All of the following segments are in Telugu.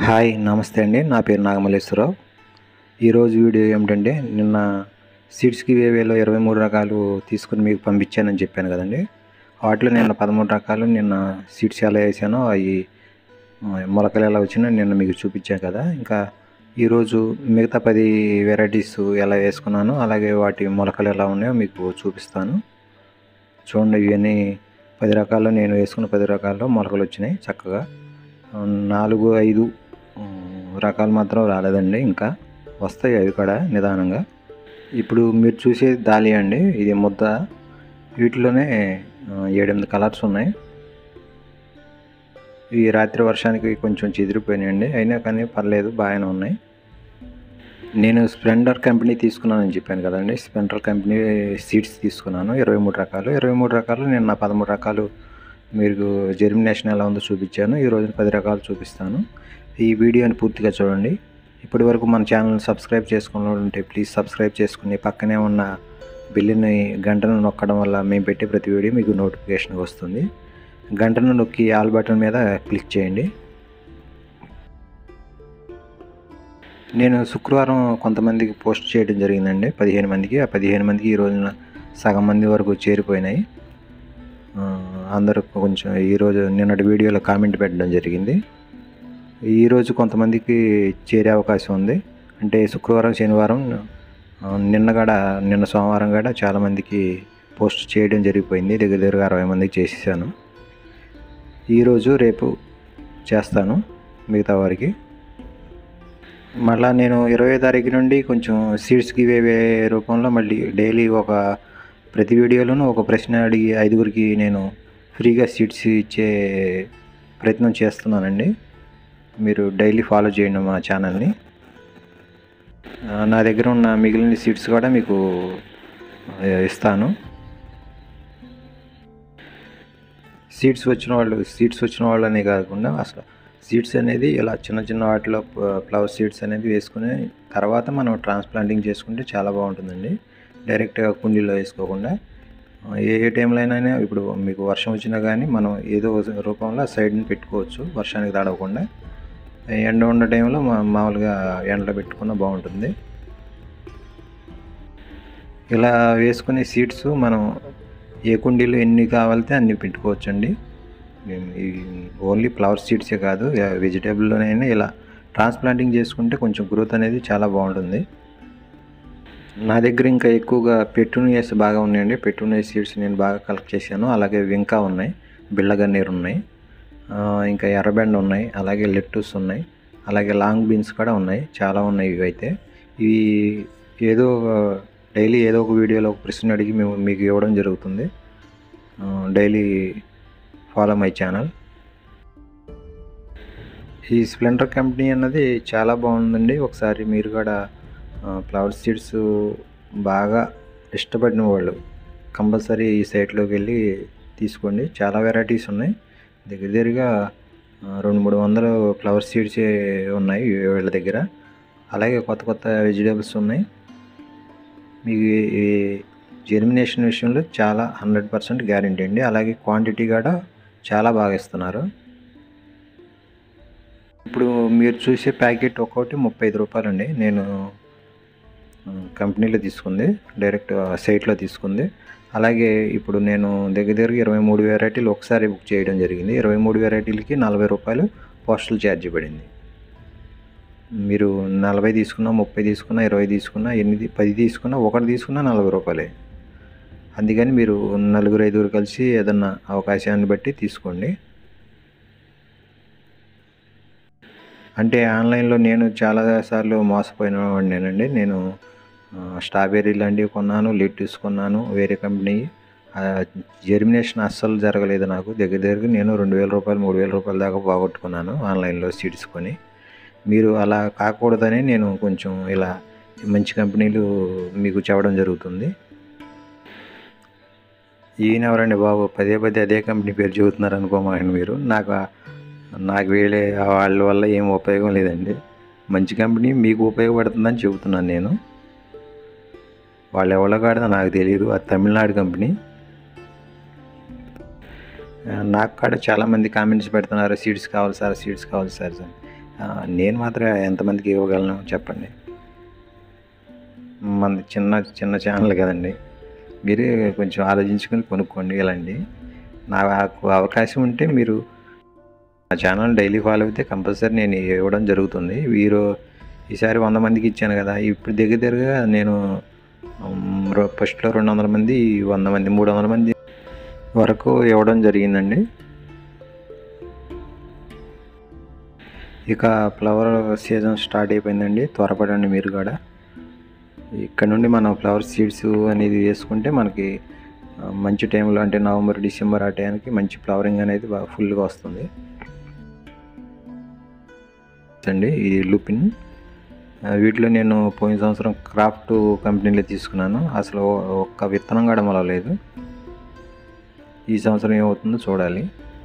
హాయ్ నమస్తే అండి నా పేరు నాగమల్లేశ్వరరావు ఈరోజు వీడియో ఏమిటంటే నిన్న సీడ్స్కి వేవేలో ఇరవై మూడు రకాలు తీసుకుని మీకు పంపించానని చెప్పాను కదండి వాటిలో నిన్న పదమూడు రకాలు నిన్న సీడ్స్ ఎలా వేసానో అవి మొలకలు ఎలా వచ్చినా నిన్న మీకు చూపించాను కదా ఇంకా ఈరోజు మిగతా పది వెరైటీస్ ఎలా వేసుకున్నానో అలాగే వాటి మొలకలు ఎలా ఉన్నాయో మీకు చూపిస్తాను చూడండి ఇవన్నీ పది రకాల్లో నేను వేసుకున్న పది రకాల్లో మొలకలు వచ్చినాయి చక్కగా నాలుగు ఐదు ఉమ్, రకాలు మాత్రం రాలేదండి ఇంకా వస్తాయి అవి కూడా నిదానంగా ఇప్పుడు మీరు చూసే దాలి అండి ఇది ముద్ద వీటిలోనే ఆ, ఏడెనిమిది కలర్స్ ఉన్నాయి ఈ రాత్రి వర్షానికి కొంచెం చెదిరిపోయినాయండి అయినా కానీ పర్లేదు బాగానే ఉన్నాయి నేను స్ప్లెండర్ కంపెనీ తీసుకున్నానని చెప్పాను కదండి స్ప్లెండర్ కంపెనీ సీడ్స్ తీసుకున్నాను ఇరవై మూడు రకాలు ఇరవై మూడు రకాలు నేను నా పదమూడు రకాలు మీరు జెర్మినేషన్ ఎలా ఉందో చూపించాను ఈ రోజున పది రకాలు చూపిస్తాను ఈ వీడియోని పూర్తిగా చూడండి ఇప్పటి వరకు మన ఛానల్ సబ్స్క్రైబ్ చేసుకుని ఉంటే ప్లీజ్ సబ్స్క్రైబ్ చేసుకుని పక్కనే ఉన్న బిల్లుని గంటను నొక్కడం వల్ల మేము పెట్టే ప్రతి వీడియో మీకు నోటిఫికేషన్ వస్తుంది గంటను నొక్కి ఆల్ బటన్ మీద క్లిక్ చేయండి నేను శుక్రవారం కొంతమందికి పోస్ట్ చేయడం జరిగిందండి పదిహేను మందికి ఆ పదిహేను మందికి ఈ రోజున సగం మంది వరకు చేరిపోయినాయి ఆ, అందరూ కొంచెం ఈరోజు నిన్నటి వీడియోలో కామెంట్ పెట్టడం జరిగింది ఈరోజు కొంతమందికి చేరే అవకాశం ఉంది అంటే శుక్రవారం శనివారం ఆ, నిన్న కూడా నిన్న సోమవారం కూడా చాలామందికి పోస్ట్ చేయడం జరిగిపోయింది దగ్గర దగ్గర అరవై మందికి చేసేసాను ఈరోజు రేపు చేస్తాను మిగతా వారికి మళ్ళా నేను ఇరవై తారీఖు నుండి కొంచెం సీడ్స్ గివ్ అవే రూపంలో మళ్ళీ డైలీ ఒక ప్రతి వీడియోలోనూ ఒక ప్రశ్న అడిగి ఐదుగురికి నేను ఫ్రీగా సీట్స్ ఇచ్చే ప్రయత్నం చేస్తున్నానండి మీరు డైలీ ఫాలో చేయండి మా ఛానల్ని ఆ, నా దగ్గర ఉన్న మిగిలిన సీట్స్ కూడా మీకు ఆ, ఇస్తాను సీట్స్ వచ్చిన వాళ్ళు సీట్స్ వచ్చిన వాళ్ళనే కాకుండా అసలు సీడ్స్ అనేది ఇలా చిన్న చిన్న వాటిలో ఫ్లవర్ సీడ్స్ అనేది వేసుకుని తర్వాత మనం ట్రాన్స్ప్లాంటింగ్ చేసుకుంటే చాలా బాగుంటుందండి డైరెక్ట్గా కుండీలో వేసుకోకుండా ఆ, ఏ ఏ టైంలో అయినా ఇప్పుడు మీకు వర్షం వచ్చినా కానీ మనం ఏదో ఒక రూపంలో సైడ్ని పెట్టుకోవచ్చు వర్షానికి తడవకుండా ఎండ ఉన్న టైంలో మా- మామూలుగా ఎండలో పెట్టుకున్న బాగుంటుంది ఇలా వేసుకునే సీడ్స్ మనం ఏ కుండీలు ఎన్ని కావాలితే అన్ని పెట్టుకోవచ్చండి మేము ఈ ఓన్లీ ఫ్లవర్ సీడ్సే కాదు వెజిటేబుల్లోనైనా ఇలా ట్రాన్స్ప్లాంటింగ్ చేసుకుంటే కొంచెం గ్రోత్ అనేది చాలా బాగుంటుంది నా దగ్గర ఇంకా ఎక్కువగా పెట్టునియస్ బాగా ఉన్నాయండి పెట్టునియస్ సీడ్స్ నేను బాగా కలెక్ట్ చేశాను అలాగే వింకా ఉన్నాయి బిళ్ళగన్నీరు ఉన్నాయి ఆ, ఇంకా ఎర్రబెండ ఉన్నాయి అలాగే లెట్టూస్ ఉన్నాయి అలాగే లాంగ్ బీన్స్ కూడా ఉన్నాయి చాలా ఉన్నాయి ఇవి అయితే ఇవి ఏదో డైలీ ఏదో ఒక వీడియోలో ఒక ప్రశ్న అడిగి మేము మీకు ఇవ్వడం జరుగుతుంది డైలీ ఫాలో మై ఛానల్ ఈ స్ప్లెండర్ కంపెనీ అన్నది చాలా బాగుందండి ఒకసారి మీరు కూడా ఫ్లవర్ సీడ్స్ బాగా ఇష్టపడిన వాళ్ళు కంపల్సరీ ఈ సైట్లోకి వెళ్ళి తీసుకోండి చాలా వెరైటీస్ ఉన్నాయి దగ్గర దగ్గరగా ఆ, రెండు మూడు వందలు ఫ్లవర్ సీడ్స్ ఉన్నాయి వీళ్ళ దగ్గర అలాగే కొత్త కొత్త వెజిటేబుల్స్ ఉన్నాయి మీకు ఈ జెర్మినేషన్ విషయంలో చాలా హండ్రెడ్ పర్సెంట్ గ్యారంటీ అండి అలాగే క్వాంటిటీ కూడా చాలా బాగా ఇస్తున్నారు ఇప్పుడు మీరు చూసే ప్యాకెట్ ఒక్కొక్కటి ముప్పై ఐదు రూపాయలండి నేను ఆ, కంపెనీలో తీసుకుంది డైరెక్ట్ ఆ, సైట్లో తీసుకుంది అలాగే ఇప్పుడు నేను దగ్గర దగ్గర ఇరవై మూడు వెరైటీలు ఒకసారి బుక్ చేయడం జరిగింది ఇరవై మూడు వెరైటీలకి నలభై రూపాయలు పోస్టల్ ఛార్జీ పడింది మీరు నలభై తీసుకున్నా ముప్పై తీసుకున్నా ఇరవై తీసుకున్నా ఎనిమిది పది తీసుకున్నా ఒకటి తీసుకున్నా నలభై రూపాయలే అందుకని మీరు నలుగురు ఐదుగురు కలిసి ఏదన్నా అవకాశాన్ని బట్టి తీసుకోండి అంటే ఆన్లైన్లో నేను చాలా సార్లు మోసపోయిన వాడినేనండి నేను ఆ, స్ట్రాబెర్రీ లాంటివి కొన్నాను లిట్యూస్ కొన్నాను వేరే కంపెనీ ఆ, జెర్మినేషన్ అస్సలు జరగలేదు నాకు దగ్గర దగ్గర నేను రెండు వేల రూపాయలు మూడు వేల రూపాయల దాకా పోగొట్టుకున్నాను ఆన్లైన్లో సీడ్స్ కొని మీరు అలా కాకూడదని నేను కొంచెం ఇలా మంచి కంపెనీలు మీకు చెప్పడం జరుగుతుంది ఈయన ఎవరండి బాబు పదే పదే అదే కంపెనీ పేరు చెబుతున్నారు అనుకోమాకండి మీరు నాకు ఆ- నాకు వేరే వాళ్ళ వల్ల ఏం ఉపయోగం లేదండి మంచి కంపెనీ మీకు ఉపయోగపడుతుందని చెబుతున్నాను నేను వాళ్ళు ఎవరో కాడదో నాకు తెలియదు అది తమిళనాడు కంపెనీ ఆ, నాకు కూడా చాలామంది కామెంట్స్ పెడుతున్నారు సీడ్స్ కావాలి సార్ సీడ్స్ కావాలి సార్ అని ఆ, నేను మాత్రం ఎంతమందికి ఇవ్వగలను చెప్పండి మనది చిన్న చిన్న ఛానల్ కదండి మీరే కొంచెం ఆలోచించుకొని కొనుక్కోండి ఇలాంటి నాకు అవకాశం ఉంటే మీరు ఆ ఛానల్ డైలీ ఫాలో అయితే కంపల్సరీ నేను ఇవ్వడం జరుగుతుంది వీరు ఈసారి వంద మందికి ఇచ్చాను కదా ఇప్పుడు దగ్గర దగ్గరగా నేను ఉమ్, రో- ఫస్ట్లో రెండు వందల మంది వంద మంది మూడు వందల మంది వరకు ఇవ్వడం జరిగిందండి ఇక ఫ్లవర్ సీజన్ స్టార్ట్ అయిపోయిందండి త్వరపడండి మీరు కూడా ఇక్కడ నుండి మనం ఫ్లవర్ సీడ్స్ అనేది వేసుకుంటే మనకి ఆ, మంచి టైంలో అంటే నవంబర్ డిసెంబర్ ఆ టైంకి మంచి ఫ్లవరింగ్ అనేది బాగా ఫుల్గా వస్తుంది అండి ఈ లూపిన్ ఆ, వీటిలో నేను పోయిన సంవత్సరం క్రాఫ్ట్ కంపెనీలో తీసుకున్నాను అసలు ఒక్క విత్తనం కూడా మొలలేదు ఈ సంవత్సరం ఏమవుతుందో చూడాలి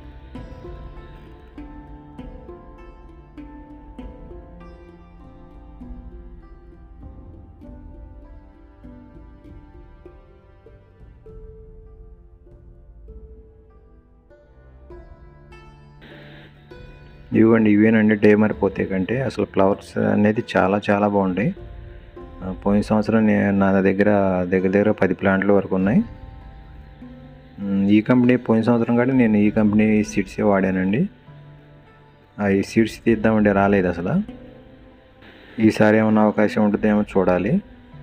ఇవ్వండి ఇవేనండి డేమర్ పోతే కంటే అసలు ఫ్లవర్స్ అనేది చాలా చాలా బాగుంటాయి ఆ, పోయిన సంవత్సరం నే- నా దగ్గర దగ్గర దగ్గర పది ప్లాంట్ల వరకు ఉన్నాయి ఉమ్, ఈ కంపెనీ పోయిన సంవత్సరం కూడా నేను ఈ కంపెనీ సీడ్సే వాడానండి ఆ, ఈ సీడ్స్ తీద్దామంటే రాలేదు అసలు ఈసారి ఏమైనా అవకాశం ఉంటుందేమో చూడాలి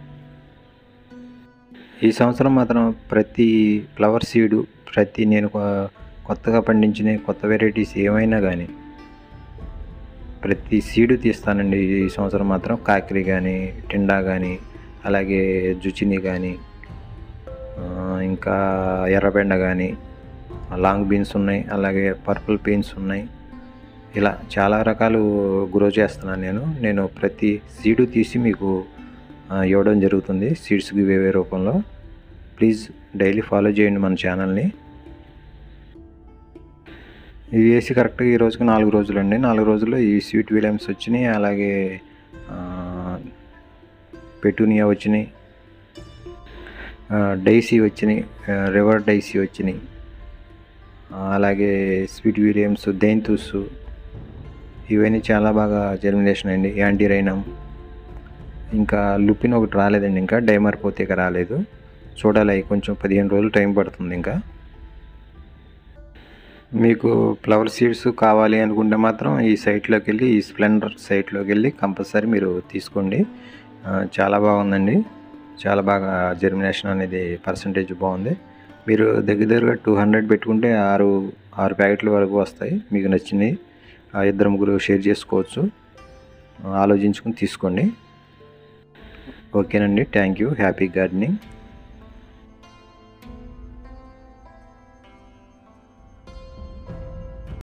ఈ సంవత్సరం మాత్రం ప్రతి ఫ్లవర్ సీడు ప్రతి నేను కొ- కొత్తగా పండించిన కొత్త వెరైటీస్ ఏమైనా కానీ ప్రతి సీడు తీస్తానండి ఈ సంవత్సరం మాత్రం కాకిరి కానీ టిండా కానీ అలాగే జుచిని కానీ ఆ, ఇంకా ఎర్రబెండ కానీ లాంగ్ బీన్స్ ఉన్నాయి అలాగే పర్పుల్ బీన్స్ ఉన్నాయి ఇలా చాలా రకాలు గ్రో చేస్తున్నాను నేను నేను ప్రతి సీడు తీసి మీకు ఆ, ఇవ్వడం జరుగుతుంది సీడ్స్ గివేవే రూపంలో ప్లీజ్ డైలీ ఫాలో చేయండి మన ఛానల్ని ఇవి వేసి కరెక్ట్గా ఈ రోజుకి నాలుగు రోజులు అండి నాలుగు రోజుల్లో ఈ స్వీట్ విలియమ్స్ వచ్చినాయి అలాగే ఆ, పెటూనియా వచ్చినాయి ఆ, డైసీ వచ్చినాయి ఆ, రివర్ డైసీ వచ్చినాయి ఆ, అలాగే స్వీట్ విలియమ్స్ దెయింతూస్ ఇవన్నీ చాలా బాగా జర్మినేషన్ అండి యాంటీ రైనమ్ ఇంకా లుపిన్ ఒకటి రాలేదండి ఇంకా డైమర్ పోతే ఇక రాలేదు చూడాలి అవి కొంచెం పదిహేను రోజులు టైం పడుతుంది ఇంకా మీకు ఫ్లవర్ సీడ్స్ కావాలి అనుకుంటే మాత్రం ఈ సైట్లోకి వెళ్ళి ఈ స్ప్లెండర్ సైట్లోకి వెళ్ళి కంపల్సరీ మీరు తీసుకోండి ఆ, చాలా బాగుందండి చాలా బాగా జర్మినేషన్ అనేది పర్సంటేజ్ బాగుంది మీరు దగ్గర దగ్గరగా టూ హండ్రెడ్ పెట్టుకుంటే ఆరు ఆరు ప్యాకెట్ల వరకు వస్తాయి మీకు నచ్చినవి ఆ ఇద్దరు ముగ్గురు షేర్ చేసుకోవచ్చు ఆలోచించుకుని తీసుకోండి ఓకేనండి థ్యాంక్ యూ హ్యాపీ గార్డెనింగ్